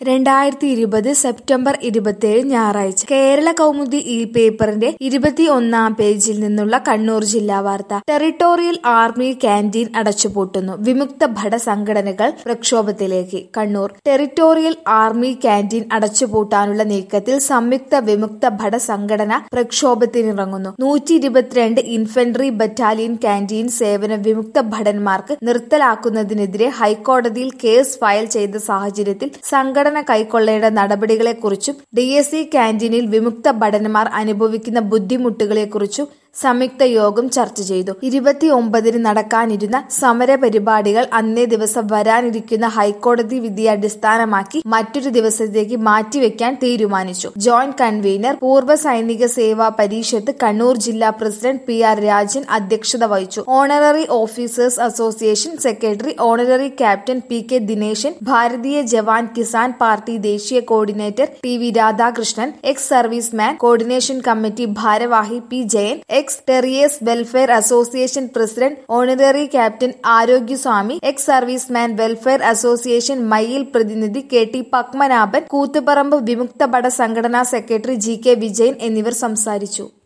രണ്ടായിരത്തി ഇരുപത് സെപ്റ്റംബർ ഇരുപത്തിയേഴ് ഞായറാഴ്ച കേരള കൗമുദി ഈ പേപ്പറിന്റെ ഇരുപത്തി ഒന്നാം പേജിൽ നിന്നുള്ള കണ്ണൂർ ജില്ലാ വാർത്ത ടെറിട്ടോറിയൽ ആർമി ക്യാന്റീൻ അടച്ചുപൂട്ടുന്നു വിമുക്ത ഭട സംഘടനകൾ പ്രക്ഷോഭത്തിലേക്ക് കണ്ണൂർ ടെറിട്ടോറിയൽ ആർമി ക്യാന്റീൻ അടച്ചുപൂട്ടാനുള്ള നീക്കത്തിൽ സംയുക്ത വിമുക്ത ഭട സംഘടന പ്രക്ഷോഭത്തിനിറങ്ങുന്നു നൂറ്റി ഇരുപത്തിരണ്ട് ഇൻഫൻട്രി ബറ്റാലിയൻ ക്യാന്റീൻ സേവന വിമുക്ത ഭടന്മാർക്ക് നിർത്തലാക്കുന്നതിനെതിരെ ഹൈക്കോടതിയിൽ കേസ് ഫയൽ ചെയ്ത സാഹചര്യത്തിൽ സംഘടന കൈക്കൊള്ളേണ്ട നടപടികളെക്കുറിച്ചും ഡി എസ് സി ക്യാന്റീനിൽ വിമുക്ത ഭടന്മാർ അനുഭവിക്കുന്ന ബുദ്ധിമുട്ടുകളെക്കുറിച്ചും സംയുക്ത യോഗം ചർച്ച ചെയ്തു ഇരുപത്തി ഒമ്പതിന് നടക്കാനിരുന്ന സമര പരിപാടികൾ അന്നേ ദിവസം വരാനിരിക്കുന്ന ഹൈക്കോടതി വിധിയെ അടിസ്ഥാനമാക്കി മറ്റൊരു ദിവസത്തേക്ക് മാറ്റിവെക്കാൻ തീരുമാനിച്ചു ജോയിന്റ് കൺവീനർ പൂർവ്വ സൈനിക സേവാ പരീഷത്ത് കണ്ണൂർ ജില്ലാ പ്രസിഡന്റ് പി ആർ രാജൻ അധ്യക്ഷത വഹിച്ചു honorary officers association secretary honorary captain P K Dineshan Bharatiya Jawan Kisan party ദേശീയ coordinator T V Radhakrishnan ex serviceman coordination committee ഭാരവാഹി P Jayan ex terriers welfare association president honorary captain Arogyaswamy ex serviceman welfare association മയിൽ പ്രതിനിധി K T Padmanabhan Koothuparamba വിമുക്ത ഭട സംഘടനാ secretary G K Vijayan എന്നിവർ സംസാരിച്ചു